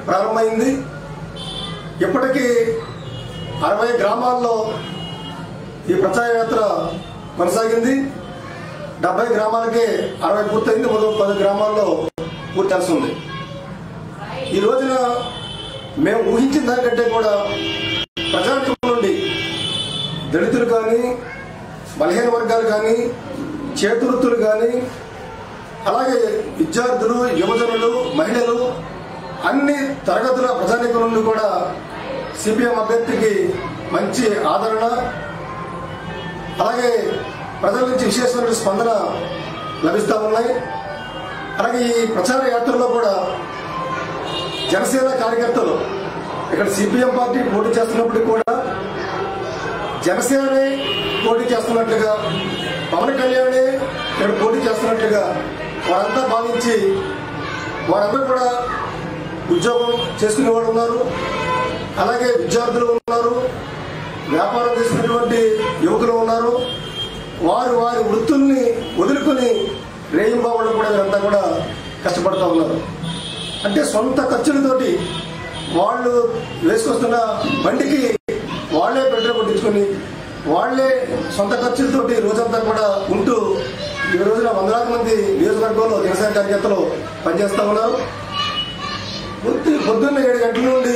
ప్రారంభమైంది ఇప్పటికీ అరవై గ్రామాల్లో ఈ ప్రచార యాత్ర కొనసాగింది డెబ్బై గ్రామాలకే అరవై పూర్తయింది మరో పది గ్రామాల్లో పూర్తి చేయాల్సి ఉంది ఈ రోజున మేము ఊహించిన దానికంటే కూడా ప్రజానికం నుండి దళితులు కానీ బలహీన వర్గాలు కానీ చేతువృత్తులు కానీ అలాగే విద్యార్థులు యువజనులు మహిళలు అన్ని తరగతుల ప్రజానికం నుండి కూడా సిపిఎం అభ్యర్థికి మంచి ఆదరణ అలాగే ప్రజల నుంచి విశేషమైన స్పందన లభిస్తూ ఉన్నాయి అలాగే ఈ ప్రచార యాత్రలో కూడా జనసేన కార్యకర్తలు ఇక్కడ సిపిఎం పార్టీ పోటీ చేస్తున్నప్పటికీ కూడా జనసేనే పోటీ చేస్తున్నట్లుగా పవన్ కళ్యాణే ఇక్కడ పోటీ చేస్తున్నట్లుగా వారంతా భావించి వారందరూ కూడా ఉద్యోగం చేసుకునే వాళ్ళు ఉన్నారు అలాగే విద్యార్థులు ఉన్నారు వ్యాపారం చేసినటువంటి యువకులు ఉన్నారు వారు వారి వృత్తుల్ని వదులుకొని రేయింబాబులు కూడా వీరంతా కూడా కష్టపడుతూ ఉన్నారు అంటే సొంత ఖర్చులతోటి వాళ్ళు వేసుకొస్తున్న బండికి వాళ్ళే పెట్రోల్ కొట్టించుకొని వాళ్ళే సొంత ఖర్చులతోటి రోజంతా కూడా ఉంటూ ఈ రోజున వందలాది మంది నియోజకవర్గంలో జనసేన కార్యకర్తలు పనిచేస్తూ ఉన్నారు పొద్దు పొద్దున్న ఏడు గంటల నుండి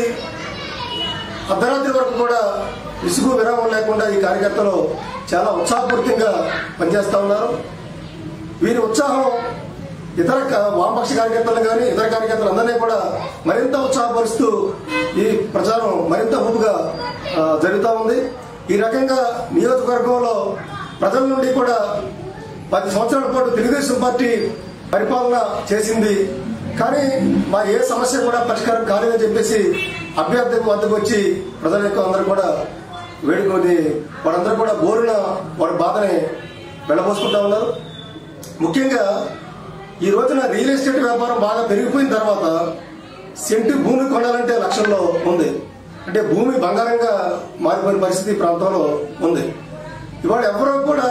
అర్ధరాత్రి వరకు కూడా ఇసుగు విరామం లేకుండా ఈ కార్యకర్తలు చాలా ఉత్సాహపూరితంగా పనిచేస్తూ ఉన్నారు వీరి ఉత్సాహం ఇతర క- వామపక్ష కార్యకర్తలు కానీ ఇతర కార్యకర్తలు అందరినీ కూడా మరింత ఉత్సాహపరుస్తూ ఈ ప్రచారం మరింత ఊపుగా ఆ, జరుగుతూ ఉంది ఈ రకంగా నియోజకవర్గంలో ప్రజల నుండి కూడా పది సంవత్సరాల పాటు తెలుగుదేశం పార్టీ పరిపాలన చేసింది కానీ మా ఏ సమస్య కూడా పరిష్కారం కాలేదని చెప్పేసి అభ్యర్థి వద్దకు వచ్చి ప్రజల యొక్క అందరూ కూడా వేడుకొని వారందరూ కూడా బోరున వారి బాధని వెళ్ళబోసుకుంటా ఉన్నారు ముఖ్యంగా ఈ రోజున రియల్ ఎస్టేట్ వ్యాపారం బాగా పెరిగిపోయిన తర్వాత సెంటు భూమి కొనాలంటే లక్షల్లో ఉంది అంటే భూమి బంగారంగా మారిపోయిన పరిస్థితి ఈ ప్రాంతంలో ఉంది ఇవాళ ఎవరో కూడా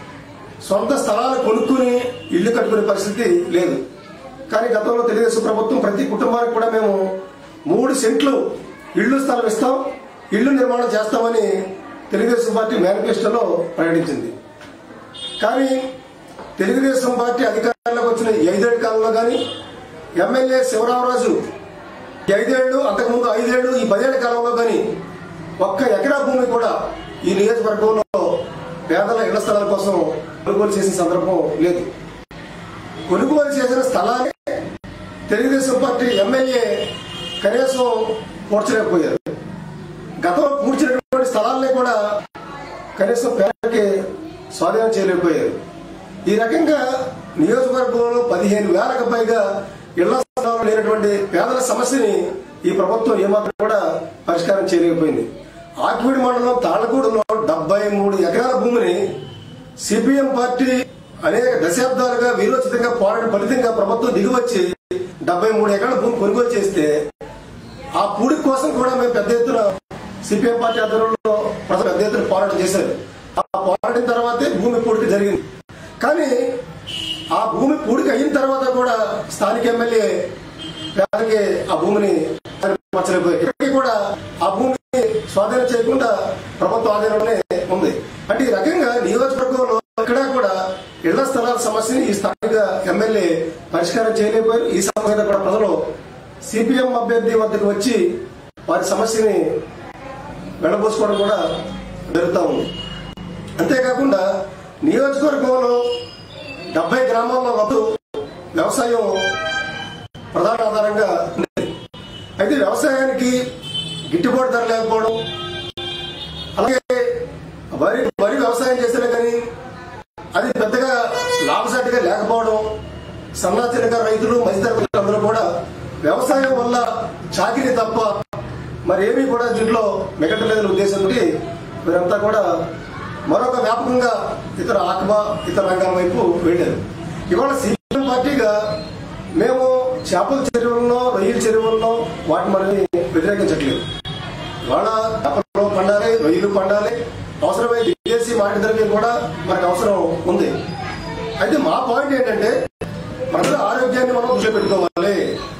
సొంత స్థలాలు కొనుక్కుని ఇల్లు కట్టుకునే పరిస్థితి లేదు కానీ గతంలో తెలుగుదేశం ప్రభుత్వం ప్రతి కుటుంబానికి కూడా మేము మూడు సెంట్లు ఇళ్ళు స్థలం ఇస్తాం ఇల్లు నిర్మాణం చేస్తామని తెలుగుదేశం పార్టీ మేనిఫెస్టోలో ప్రకటించింది కానీ తెలుగుదేశం పార్టీ అధికారంలోకి వచ్చిన ఈ ఐదేళ్ల కాలంలో కానీ ఎమ్మెల్యే శివరామరాజు ఈ ఐదేళ్లు అంతకుముందు ఐదేళ్లు ఈ పదేళ్ల కాలంలో కానీ ఒక్క ఎకరా భూమి కూడా ఈ నియోజకవర్గంలో పేదల ఇళ్ల స్థలాల కోసం కొనుగోలు చేసిన సందర్భం లేదు కొనుగోలు చేసిన స్థలాన్ని తెలుగుదేశం పార్టీ ఎమ్మెల్యే కనీసం పూడ్చలేకపోయారు గతంలో పూడ్చినటువంటి స్థలాల్ని కూడా కనీసం పేదలకి స్వాధీనం చేయలేకపోయారు ఈ రకంగా నియోజకవర్గంలో పదిహేను వేలకు పైగా ఇళ్ల స్థలాలు లేనటువంటి పేదల సమస్యని ఈ ప్రభుత్వం ఏమాత్రం కూడా పరిష్కారం చేయలేకపోయింది ఆకివీడి మండలం తాళ్ళగూడలో డెబ్బై మూడు ఎకరాల భూమిని సిపిఎం పార్టీ అనేక దశాబ్దాలుగా వీరోచితంగా పోరాడిన ఫలితంగా ప్రభుత్వం దిగివచ్చి డెబ్బై మూడు ఎకరాల భూమి కొనుగోలు చేస్తే ఆ పూడి కోసం కూడా మేము పెద్ద ఎత్తున సిపిఎం పార్టీ ఆధ్వర్యంలో ప్రజలు పెద్ద ఎత్తున పోరాటం చేశారు ఆ పోరాడిన తర్వాతే భూమి పూడికి జరిగింది కానీ ఆ భూమి పూడికి అయిన తర్వాత కూడా స్థానిక ఎమ్మెల్యే పేదకి ఆ భూమిని మార్చలేకపోయారు ఇప్పటికీ కూడా ఆ భూమిని స్వాధీనం చేయకుండా ప్రభుత్వ ఆధీనంలోనే ఉంది అంటే ఈ రకంగా నియోజకవర్గంలో ఇక్కడ కూడా ఇళ్ల స్థలాల సమస్యని ఈ స్థానిక ఎమ్మెల్యే పరిష్కారం చేయలేకపోయారు ఈ సమస్య మీద కూడా ప్రజలు సిపిఎం అభ్యర్థి వద్దకు వచ్చి వారి సమస్యని వెళ్ళబోసుకోవడం కూడా జరుగుతూ ఉంది అంతేకాకుండా నియోజకవర్గంలో డెబ్బై గ్రామాల్లో వద్దు వ్యవసాయం ప్రధాన ఆధారంగా ఉంది అయితే వ్యవసాయానికి గిట్టుబాటు ధర లేకపోవడం అలాగే వరి వరి వ్యవసాయం చేసినా కానీ అది పెద్దగా లాభసాటిగా లేకపోవడం సన్నా చిన్నగా రైతులు మధ్యతరగతి అందరూ కూడా వ్యవసాయం వల్ల చాకిరీ తప్ప మరేమీ కూడా దీంట్లో మిగటలేదనే ఉద్దేశంతో వీరంతా కూడా మరొక వ్యాపకంగా ఇతర ఆక్వా ఇతర రంగాల వైపు వెళ్ళారు ఇవాళ సీఎం పార్టీగా మేము చేపల చెరువుల్లో రొయ్యల చెరువుల్లో వాటి మనని వ్యతిరేకించట్లేదు ఇవాళ చేపలు పండాలి రొయ్యలు పండాలి అవసరమైన విదేశీ మాటి ద్రవ్యం కూడా మనకు అవసరం ఉంది అయితే మా పాయింట్ ఏంటంటే ప్రజల ఆరోగ్యాన్ని మనం దృష్టి పెట్టుకోవాలి ప్రజల ఆరోగ్యం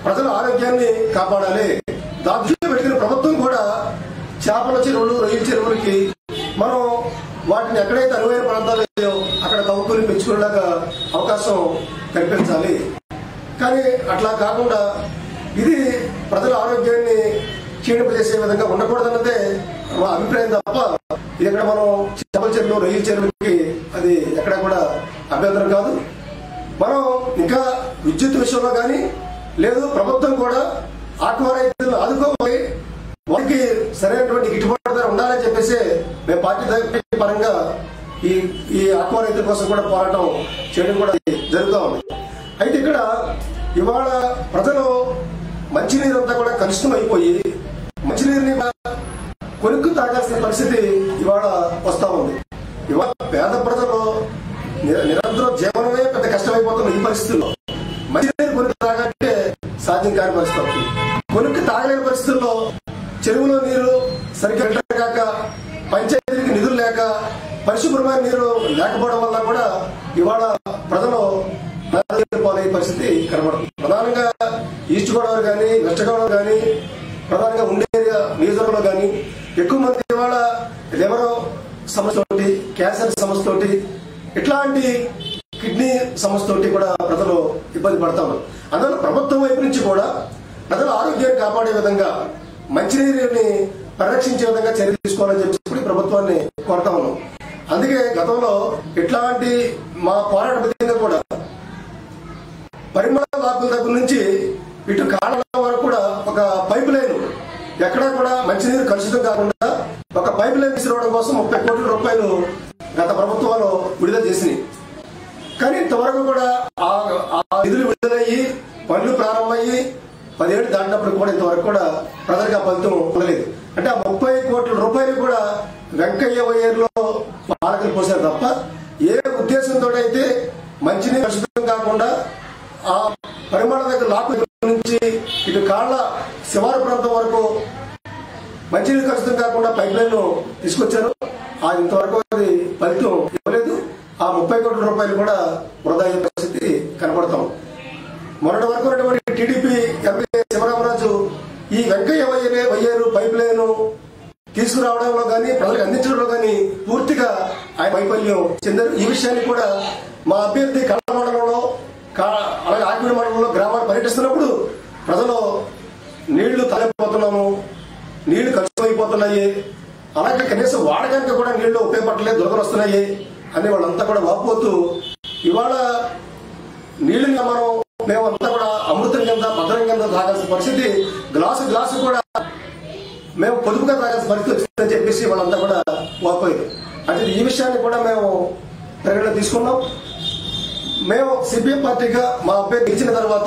ఆరోగ్యాన్ని కాపాడాలి దాని దృష్టిలో పెట్టుకుని ప్రభుత్వం కూడా చేపల చెరువులు రొయ్యల చెరువులకి మనం వాటిని ఎక్కడైతే అనువైన ప్రాంతాలు లేవో అక్కడ తవ్వుకుని పెంచుకునేలాగా అవకాశం కల్పించాలి కానీ అట్లా కాకుండా ఇది ప్రజల ఆరోగ్యాన్ని క్షీణింపజేసే విధంగా ఉండకూడదన్నదే మా అభిప్రాయం తప్ప ఇది ఎక్కడ మనం చేపల చెరువులు రొయ్యల చెరువులకి అది ఎక్కడ కూడా అభ్యంతరం కాదు మనం ఇంకా విద్యుత్ విషయంలో కానీ లేదు ప్రభుత్వం కూడా ఆత్మ రైతులను ఆదుకోవాలి వారికి సరైనటువంటి గిట్టుబాటు ధర ఉండాలని చెప్పేసి మేము పార్టీ తరఫు పరంగా ఈ ఈ ఆత్మ రైతుల కోసం కూడా పోరాటం చేయడం కూడా జరుగుతూ ఉంది అయితే ఇక్కడ ఇవాళ ప్రజలు మంచినీరు అంతా కూడా కలుషితం అయిపోయి మంచినీరుని కొనుక్కు తాగాల్సిన పరిస్థితి ఇవాళ వస్తా ఉంది ఇవాళ పేద ప్రజలు నిర- నిరంతరం జీవనమే పెద్ద కష్టమైపోతున్న ఈ పరిస్థితుల్లో మంచినీరు కొనుక్కు తాగంటే సాధ్యం కాని పరిస్థితి అవుతుంది కొనుక్కు తాగలేని పరిస్థితుల్లో చెరువులో నీరు సరిగ్గా ఫిల్టర్ కాక పంచాయతీకి నిధులు లేక పరిశుభ్రమైన నీరు లేకపోవడం వల్ల కూడా ఇవాళ ప్రజలు నరకం పాలయ్యే పరిస్థితి కనబడుతుంది ప్రధానంగా ఈస్ట్ గోదావరి కానీ వెస్ట్ గోదావరి కానీ ప్రధానంగా ఉండే ఏరియా నియోజకవర్గంలో కానీ ఎక్కువ మంది ఇవాళ లివర్ సమస్యతోటి క్యాన్సర్ సమస్యతోటి ఇట్లాంటి కిడ్నీ సమస్యతోటి కూడా ప్రజలు ఇబ్బంది పడతా ఉన్నారు అందువల్ల ప్రభుత్వం వైపు నుంచి కూడా ప్రజల ఆరోగ్యాన్ని కాపాడే విధంగా మంచినీరుని పరిరక్షించే విధంగా చర్య తీసుకోవాలని చెప్పి కూడా ఈ ప్రభుత్వాన్ని కోరుతా ఉన్నాం అందుకే గతంలో ఇట్లాంటి మా పోరాట విధంగా కూడా పరిమళ వాకుల దగ్గర నుంచి ఇటు కాళ్ళ వరకు కూడా ఒక పైప్ లైన్ ఎక్కడా కూడా మంచినీరు కలుషితం కాకుండా ఒక పైప్ లైన్ తీసుకురావడం కోసం ముప్పై కోట్ల రూపాయలు గత ప్రభుత్వాలు విడుదల చేసినాయి కానీ ఇంతవరకు కూడా ఆ ఆ నిధులు విడుదలయ్యి పనులు ప్రారంభమయ్యి పదిహేడు దాటినప్పుడు కూడా ఇంతవరకు కూడా ప్రజలకు ఆ ఫలితం ఉండలేదు అంటే ఆ ముప్పై కోట్ల రూపాయలు కూడా వెంకయ్య వయ్యేరులో పాలకులు పోసారు తప్ప ఏ ఉద్దేశంతో అయితే మంచినీరు కలుషితం కాకుండా ఆ పరిమాణ దగ్గర లాకు నుంచి ఇటు కాళ్ళ శివారు ప్రాంతం వరకు మంచినీరు కలుషితం కాకుండా పైప్ లైన్ తీసుకొచ్చారు ఆ ఇంతవరకు అది ఫలితం ఇవ్వలేదు ఆ ముప్పై కోట్ల రూపాయలు కూడా వృధా అయ్యే పరిస్థితి కనపడతాం మొన్నటి వరకు ఉన్నటువంటి టీడీపీ ఎంపీ శివరామరాజు ఈ వెంకయ్య వయ్యరే వయ్యారు పైప్ లైన్ తీసుకురావడంలో కానీ ప్రజలకు అందించడంలో కానీ పూర్తిగా ఆయన వైఫల్యం చెందారు ఈ విషయాన్ని కూడా మా అభ్యర్థి కళ్ళ మండలంలో కా- అలాగే ఆకివీడి మండలంలో గ్రామాలు పర్యటిస్తున్నప్పుడు ప్రజలు నీళ్లు తలైపోతున్నాము నీళ్లు ఖర్చు అయిపోతున్నాయి అలాగే కనీసం వాడకానికి కూడా నీళ్లు ఉపయోగపడలేదు దురదలు వస్తున్నాయి అని వాళ్ళంతా కూడా వాపోతూ ఇవాళ నీళ్ళని మనం మేమంతా కూడా అమృతం కింద భద్రం కింద తాగాల్సిన పరిస్థితి గ్లాసు గ్లాసు కూడా మేము పొదుపుగా తాగాల్సిన పరిస్థితి వచ్చిందని చెప్పేసి వాళ్ళంతా కూడా వాపోయారు అంటే ఈ విషయాన్ని కూడా మేము పరిగణన తీసుకున్నాం మేము సిపిఎం పార్టీగా మా అభ్యర్థి ఇచ్చిన తర్వాత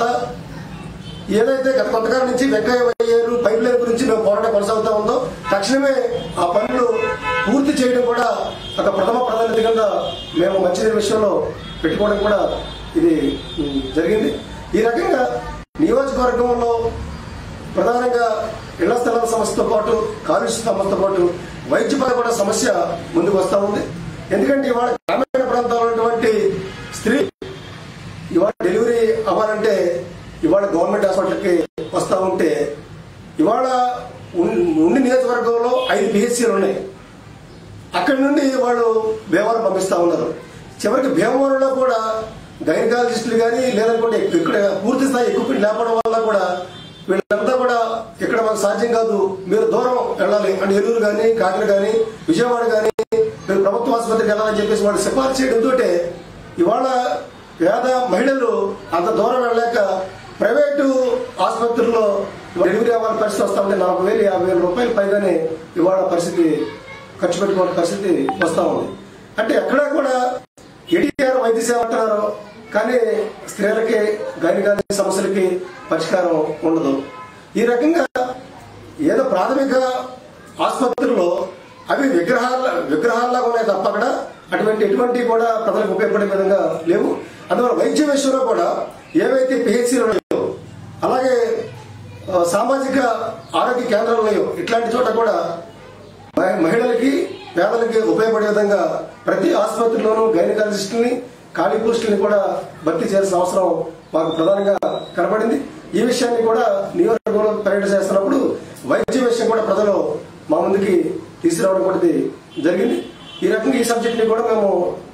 ఏదైతే గత కొంతకాలం నుంచి వెంకయ్య వయ్యారు పైప్ లైన్ గురించి మేము పోరాటం కొనసాగుతా ఉందో తక్షణమే ఆ పనులు పూర్తి చేయడం కూడా ఒక ప్రథమ ప్రాధాన్యత కింద మేము మంచినీరు విషయంలో పెట్టుకోవడం కూడా ఇది ఉమ్, జరిగింది ఈ రకంగా నియోజకవర్గంలో ప్రధానంగా ఇళ్ల స్థలాల సమస్యతో పాటు కాలుష్య సమస్యతో పాటు వైద్యపర కూడా సమస్య ముందుకు వస్తా ఉంది ఎందుకంటే ఇవాళ గ్రామీణ ప్రాంతాల్లో ఉన్నటువంటి స్త్రీ ఇవాళ డెలివరీ అవ్వాలంటే ఇవాళ గవర్నమెంట్ హాస్పిటల్కి వస్తా ఉంటే ఇవాళ ఉన్- ఉండి నియోజకవర్గంలో ఐదు పిహెచ్సీలు ఉన్నాయి అక్కడి నుండి వాళ్ళు భీమవరం పంపిస్తా ఉన్నారు చివరికి భీమవరంలో కూడా గైనకాలజిస్టులు కానీ లేదనుకుంటే ఇక్కడ పూర్తి స్థాయి ఎక్విప్మెంట్ లేకపోవడం వల్ల కూడా వీళ్ళంతా కూడా ఇక్కడ మాకు సాధ్యం కాదు మీరు దూరం వెళ్ళాలి అంటే ఏలూరు కానీ కాకినాడ కానీ విజయవాడ కానీ మీరు ప్రభుత్వ ఆసుపత్రికి వెళ్ళాలని చెప్పేసి వాళ్ళు సిఫార్సు చేయడంతో ఇవాళ పేద మహిళలు అంత దూరం వెళ్ళలేక ప్రైవేటు ఆసుపత్రుల్లో డెలివరీ అవ్వాలని పరిస్థితి వస్తా ఉంటే నలభై వేలు యాభై వేల రూపాయల పైగానే ఇవాళ పరిస్థితి ఖర్చు పెట్టుకోవాల పరిస్థితి వస్తా ఉంది అంటే ఎక్కడా కూడా ఎన్టీఆర్ వైద్య సేవ అంటున్నారు కానీ స్త్రీలకి గైనికాలజీ సమస్యలకి పరిష్కారం ఉండదు ఈ రకంగా ఏదో ప్రాథమిక ఆసుపత్రుల్లో అవి విగ్రహాల విగ్రహాల్లాగా ఉన్నాయి తప్ప అక్కడ అటువంటి ఎటువంటి కూడా ప్రజలకు ఉపయోగపడే విధంగా లేవు అందువల్ల వైద్య విషయంలో కూడా ఏవైతే పిహెచ్సీలు ఉన్నాయో అలాగే ఆ, సామాజిక ఆరోగ్య కేంద్రాలు ఉన్నాయో ఇట్లాంటి చోట కూడా మహి- మహిళలకి పేదలకి ఉపయోగపడే విధంగా ప్రతి ఆసుపత్రిలోనూ గైనకాలజిస్టుల్ని ఖాళీ పోస్టుల్ని కూడా భర్తీ చేయాల్సిన అవసరం మాకు ప్రధానంగా కనబడింది ఈ విషయాన్ని కూడా నియోజకవర్గంలో పర్యటన చేస్తున్నప్పుడు వైద్య విషయం కూడా ప్రజలు మా ముందుకి తీసుకురావడం కూడా ఇది జరిగింది ఈ రకంగా ఈ సబ్జెక్ట్ ని కూడా మేము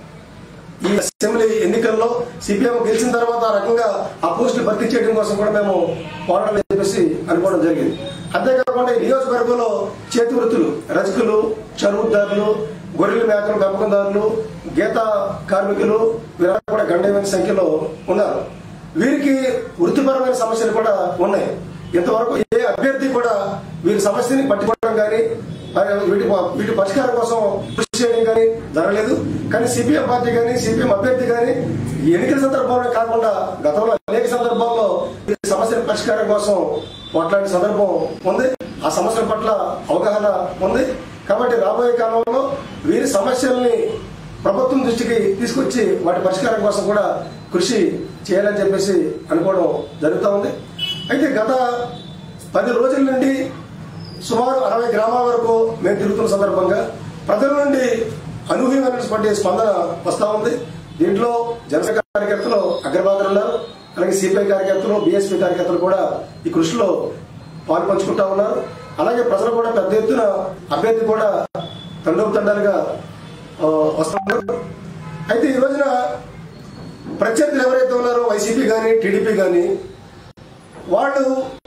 ఈ అసెంబ్లీ ఎన్నికల్లో సిపిఎం గెలిచిన తర్వాత ఆ రకంగా ఆ పోస్టులు భర్తీ చేయడం కోసం కూడా మేము పోరాటం చెప్పేసి అనుకోవడం జరిగింది అంతేకాకుండా ఈ నియోజకవర్గంలో చేతి వృత్తులు రజకులు చరువుదారులు గొర్రెల మేకలు పెంపకందారులు గీత కార్మికులు వీరంతా కూడా గండమైన సంఖ్యలో ఉన్నారు వీరికి వృత్తిపరమైన సమస్యలు కూడా ఉన్నాయి ఇంతవరకు ఏ అభ్యర్థి కూడా వీరి సమస్యని పట్టుకోవడం కానీ మరి వీటి వీటి పరిష్కారం కోసం కృషి చేయడం కానీ జరగలేదు కానీ సిపిఎం పార్టీ కానీ సిపిఎం అభ్యర్థి కానీ ఈ ఎన్నికల సందర్భంలో కాకుండా గతంలో అనేక సందర్భాల్లో ఈ సమస్యల పరిష్కారం కోసం మాట్లాడే సందర్భం ఉంది ఆ సమస్యల పట్ల అవగాహన ఉంది కాబట్టి రాబోయే కాలంలో వీరి సమస్యల్ని ప్రభుత్వం దృష్టికి తీసుకొచ్చి వాటి పరిష్కారం కోసం కూడా కృషి చేయాలని చెప్పేసి అనుకోవడం జరుగుతూ ఉంది అయితే గత పది రోజుల నుండి సుమారు అరవై గ్రామాల వరకు మేము తిరుగుతున్న సందర్భంగా ప్రజల నుండి అనూహ్యమైనటువంటి స్పందన వస్తూ ఉంది దీంట్లో జనసేన కార్యకర్తలు అగ్రభాగం ఉన్నారు అలాగే సిపిఐ కార్యకర్తలు బీఎస్పీ కార్యకర్తలు కూడా ఈ కృషిలో పాల్పంచుకుంటా ఉన్నారు అలాగే ప్రజలు కూడా పెద్ద ఎత్తున అభ్యర్థి కూడా తండోపు తండాలుగా ఆ, వస్తున్నారు అయితే ఈ రోజున ప్రత్యర్థులు ఎవరైతే ఉన్నారో వైసీపీ కానీ టీడీపీ కానీ వాళ్ళు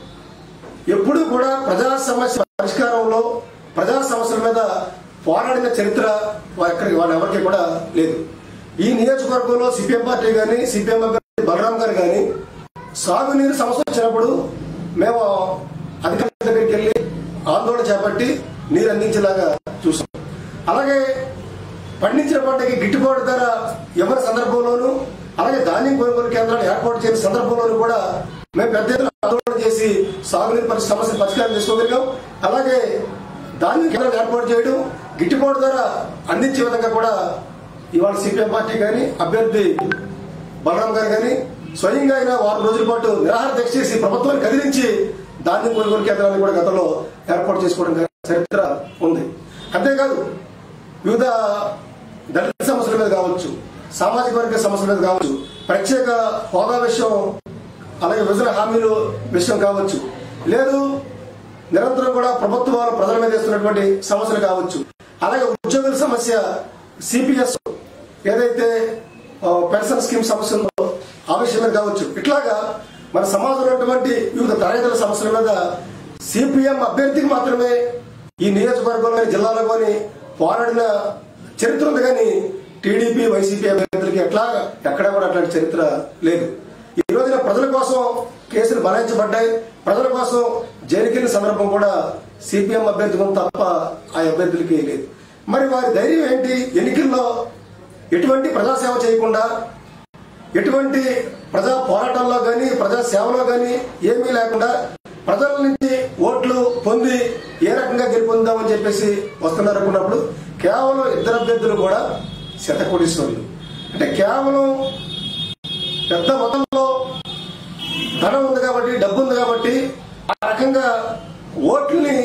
ఎప్పుడూ కూడా ప్రజా సమస్య పరిష్కారంలో ప్రజా సమస్యల మీద పోరాడిన చరిత్ర ఎక్కడికి వాళ్ళ ఎవరికి కూడా లేదు ఈ నియోజకవర్గంలో సిపిఎం పార్టీ కానీ సిపిఎం అభ్యర్థి బలరాం గారు కానీ సాగునీరు సమస్య వచ్చినప్పుడు మేము అధికారుల దగ్గరికి వెళ్ళి ఆందోళన చేపట్టి నీరు అందించేలాగా చూసాం అలాగే పండించిన పంటకి గిట్టుబాటు ధర ఎవరి సందర్భంలోనూ అలాగే ధాన్యం కొనుగోలు కేంద్రాలు ఏర్పాటు చేసిన సందర్భంలోనూ కూడా మేము పెద్ద ఎత్తున ఆందోళన చేసి సాగునీరు పరిస్థితి సమస్య పరిష్కారం చేసుకోగలిగాం అలాగే ధాన్యం కేంద్రాలు ఏర్పాటు చేయడం గిట్టుబాటు ధర అందించే విధంగా కూడా ఇవాళ సిపిఎం పార్టీ కానీ అభ్యర్థి బలరాం గారు కానీ స్వయంగా అయినా వారం రోజుల పాటు నిరాహార దీక్ష చేసి ప్రభుత్వాన్ని కదిలించి ధాన్యం కొనుగోలు కేంద్రాలను కూడా గతంలో ఏర్పాటు చేసుకోవడం చరిత్ర ఉంది అంతేకాదు వివిధ దళిత సమస్యల మీద కావచ్చు సామాజిక వర్గ సమస్యల మీద కావచ్చు ప్రత్యేక హోదా విషయం అలాగే విభజన హామీలు విషయం కావచ్చు లేదు నిరంతరం కూడా ప్రభుత్వాలు ప్రజల మీద వేస్తున్నటువంటి సమస్యలు కావచ్చు అలాగే ఉద్యోగుల సమస్య సిపిఎస్ ఏదైతే ఆ, పెన్షన్ స్కీమ్ సమస్య ఉందో ఆ విషయం మీద కావచ్చు ఇట్లాగా మన సమాజంలో ఉన్నటువంటి వివిధ తరగతుల సమస్యల మీద సిపిఎం అభ్యర్థికి మాత్రమే ఈ నియోజకవర్గంలోని జిల్లాలో కానీ పోరాడిన చరిత్ర ఉంది కానీ టీడీపీ వైసీపీ అభ్యర్థులకి ఎట్లా ఎక్కడా కూడా అట్లాంటి చరిత్ర లేదు ఈ రోజున ప్రజల కోసం కేసులు బనాయించబడ్డాయి ప్రజల కోసం జైలుకెళ్లిన సందర్భం కూడా సిపిఎం అభ్యర్థి ఉంది తప్ప ఆ అభ్యర్థులకి లేదు మరి వారి ధైర్యం ఏంటి ఎన్నికల్లో ఎటువంటి ప్రజాసేవ చేయకుండా ఎటువంటి ప్రజా పోరాటంలో కానీ ప్రజా సేవలో కానీ ఏమీ లేకుండా ప్రజల నుంచి ఓట్లు పొంది ఏ రకంగా గెలుపొందామని చెప్పేసి వస్తున్నారు అనుకున్నప్పుడు కేవలం ఇద్దరు అభ్యర్థులు కూడా శతకోటీశ్వరులు అంటే కేవలం పెద్ద మొత్తంలో ధనం ఉంది కాబట్టి డబ్బు ఉంది కాబట్టి ఆ రకంగా ఓట్లని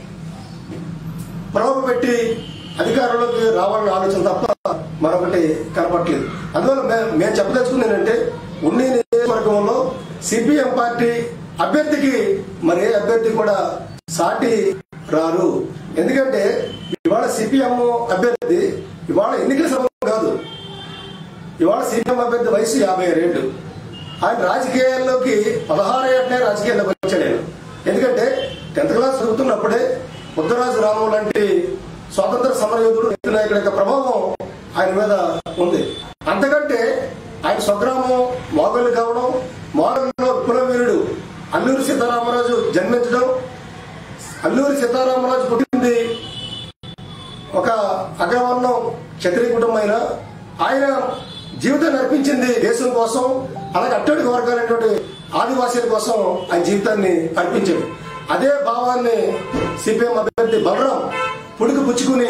ప్రలోభ పెట్టి అధికారంలోకి రావాలన్న ఆలోచన తప్ప మరొకటి కనపట్లేదు అందువల్ల మే- మేము చెప్పదలుచుకుంది ఏంటంటే ఉండి నియోజకవర్గంలో సిపిఎం పార్టీ అభ్యర్థికి మరి ఏ అభ్యర్థి కూడా సాటి రారు ఎందుకంటే ఇవాళ సిపిఎం అభ్యర్థి ఇవాళ ఎన్నికల సంబంధం కాదు ఇవాళ సీఎం అభ్యర్థి వయసు యాభై ఏళ్ళు ఆయన రాజకీయాల్లోకి పదహారు ఏటనే రాజకీయాల్లోకి వచ్చాడు ఆయన ఎందుకంటే టెన్త్ క్లాస్ చదువుతున్నప్పుడే ముద్దరాజు రామం లాంటి స్వాతంత్ర సమరయోధుడు నేత నాయకుడి యొక్క ప్రభావం ఆయన మీద ఉంది అంతకంటే ఆయన స్వగ్రామం మోగలు కావడం మోగల్లో కులవీరుడు అల్లూరి సీతారామరాజు జన్మించడం అల్లూరి సీతారామరాజు పుట్టింది ఒక అగ్రవర్ణం క్షత్రియ కుటుంబమైన ఆయన జీవితాన్ని అర్పించింది దేశం కోసం అలాగే అట్టడుగు వర్గాలైనటువంటి ఆదివాసీల కోసం ఆయన జీవితాన్ని అర్పించాడు అదే భావాన్ని సిపిఎం అభ్యర్థి బలరాం పుడుకు పుచ్చుకుని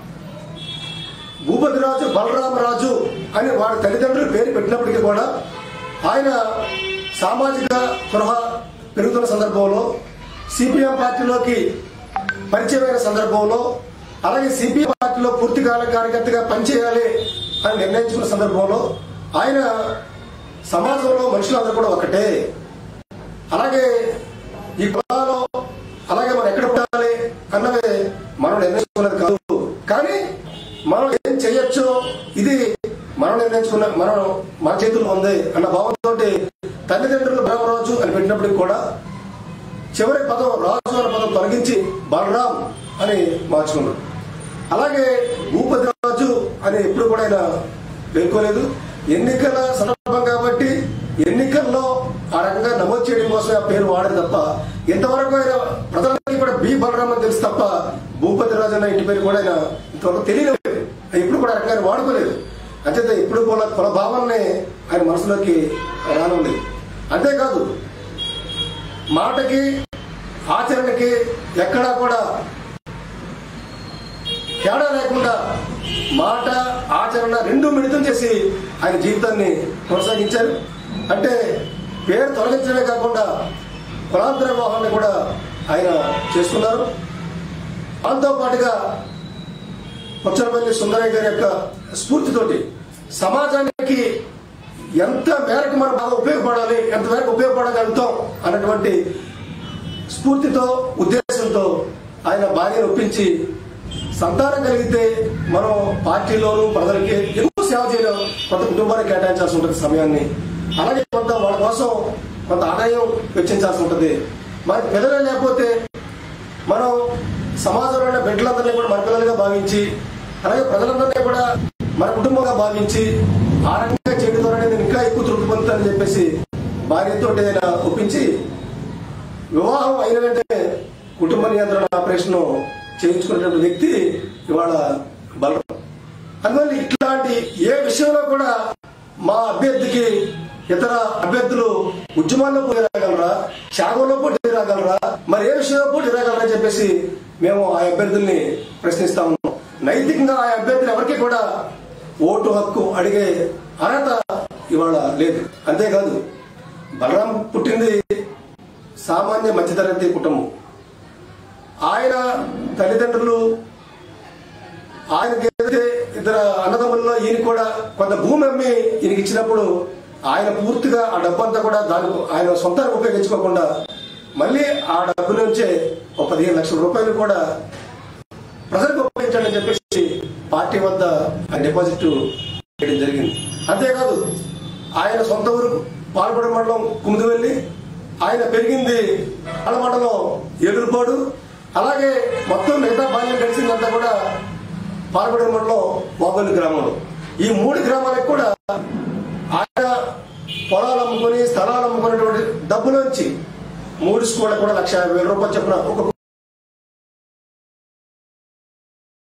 భూపతిరాజు బలరామరాజు అని వాడి తల్లిదండ్రులు పేరు పెట్టినప్పటికీ కూడా ఆయన సామాజిక స్పృహ పెరుగుతున్న సందర్భంలో సిపిఎం పార్టీలోకి పరిచయమైన సందర్భంలో అలాగే సిపిఎం పార్టీలో పూర్తికాల కార్యకర్తగా పనిచేయాలి అని నిర్ణయించుకున్న సందర్భంలో ఆయన సమాజంలో మనుషులందరూ కూడా ఒకటే అలాగే ఈ కులాలో అలాగే మనం ఎక్కడ పుట్టాలి అన్నవి మనం నిర్ణయించుకున్నది కాదు కానీ మనం ఏం చేయొచ్చో ఇది మనం నిర్ణయించుకున్న మనం మన చేతుల్లో ఉంది అన్న భావంతో తల్లిదండ్రులు బ్రహ్మరాజు అని పెట్టినప్పటికి కూడా చివరి పదం రాజు అనే పదం తొలగించి బలరాం అని మార్చుకున్నాడు అలాగే భూపతి రాజు అని ఎప్పుడు కూడా ఆయన పేర్కోలేదు ఎన్నికల సందర్భం కాబట్టి ఎన్నికల్లో ఆ రకంగా నమోదు చేయడం కోసం ఆ పేరు వాడదు తప్ప ఇంతవరకు ఆయన ప్రజలకి కూడా బి బలరాం అని తెలుసు తప్ప భూపతి రాజు అన్న ఇంటి పేరు కూడా ఆయన ఇంతవరకు తెలియలేదు ఇప్పుడు కూడా ఆ రకంగా ఆయన వాడుకోలేదు అంచేత ఇప్పుడు కూడా కుల భావాన్ని ఆయన మనసులోకి రానుంది అంతేకాదు మాటకి ఆచరణకి ఎక్కడా కూడా తేడా లేకుండా మాట ఆచరణ రెండు మిళితం చేసి ఆయన జీవితాన్ని కొనసాగించారు అంటే పేరు తొలగించడమే కాకుండా కులాంతర వివాహాన్ని కూడా ఆయన చేసుకున్నారు దాంతో పాటుగా కొచ్చలపల్లి సుందరయ్య గారి యొక్క స్ఫూర్తితోటి సమాజానికి ఎంత మేరకు మనం బాగా ఉపయోగపడాలి ఎంత మేరకు ఉపయోగపడగలుగుతాం అన్నటువంటి స్ఫూర్తితో ఉద్దేశంతో ఆయన భార్యను ఒప్పించి సంతానం కలిగితే మనం పార్టీలోను ప్రజలకి ఎక్కువ సేవ చేయడం కొంత కుటుంబానికి కేటాయించాల్సి ఉంటుంది సమయాన్ని అలాగే కొంత వాళ్ళ కోసం కొంత ఆదాయం వెచ్చించాల్సి ఉంటుంది మనకి పిల్లలు లేకపోతే మనం సమాజంలో ఉన్న బిడ్డలందరినీ కూడా మన పిల్లలుగా భావించి అలాగే ప్రజలందరినీ కూడా మన కుటుంబంగా భావించి ఆ రకంగా చేయడం ద్వారా నేను ఇంకా ఎక్కువ తృప్తి పొందుతానని చెప్పేసి భార్యతో ఆయన ఒప్పించి వివాహం అయిన వెంటనే కుటుంబ నియంత్రణ ఆపరేషన్ చేయించుకునేటువంటి వ్యక్తి ఇవాళ బలరాం అందువల్ల ఇట్లాంటి ఏ విషయంలో కూడా మా అభ్యర్థికి ఇతర అభ్యర్థులు ఉద్యమాల్లో పోటీ రాగలరా త్యాగంలో పోటీ రాగలరా మరి ఏ విషయంలో పోటీ రాగలరా అని చెప్పేసి మేము ఆ అభ్యర్థుల్ని ప్రశ్నిస్తా ఉన్నాం నైతికంగా ఆ అభ్యర్థులు ఎవరికి కూడా ఓటు హక్కు అడిగే అర్హత ఇవాళ లేదు అంతేకాదు బలరాం పుట్టింది సామాన్య మధ్యతరగతి కుటుంబం ఆయన తల్లిదండ్రులు ఆయనకి ఏదైతే ఇద్దరు అన్నదమ్ముల్లో ఈయన కూడా కొంత భూమి అమ్మి ఈయనకి ఇచ్చినప్పుడు ఆయన పూర్తిగా ఆ డబ్బంతా కూడా దాని ఆయన సొంతానికి ఉపయోగించుకోకుండా మళ్ళీ ఆ డబ్బు నుంచే ఒక పదిహేను లక్షల రూపాయలు కూడా ప్రజలకు ఉపయోగించండి అని చెప్పేసి పార్టీ వద్ద ఆయన డిపాజిట్ చేయడం జరిగింది అంతేకాదు ఆయన సొంత ఊరు పాల్పడ మండలం కుముదివెల్లి ఆయన పెరిగింది ఆడ మండలం ఎదురుపాడు అలాగే మొత్తం మిగతా బాల్యం కలిసిందంతా కూడా పాల్పడే మండలం వాగోలు గ్రామంలో ఈ మూడు గ్రామాలకు కూడా ఆయన పొలాలు అమ్ముకొని స్థలాలు అమ్ముకునేటువంటి డబ్బులోంచి మూడు స్కూళ్ళకు కూడా లక్ష యాభై వేల రూపాయలు చెప్పిన ఒక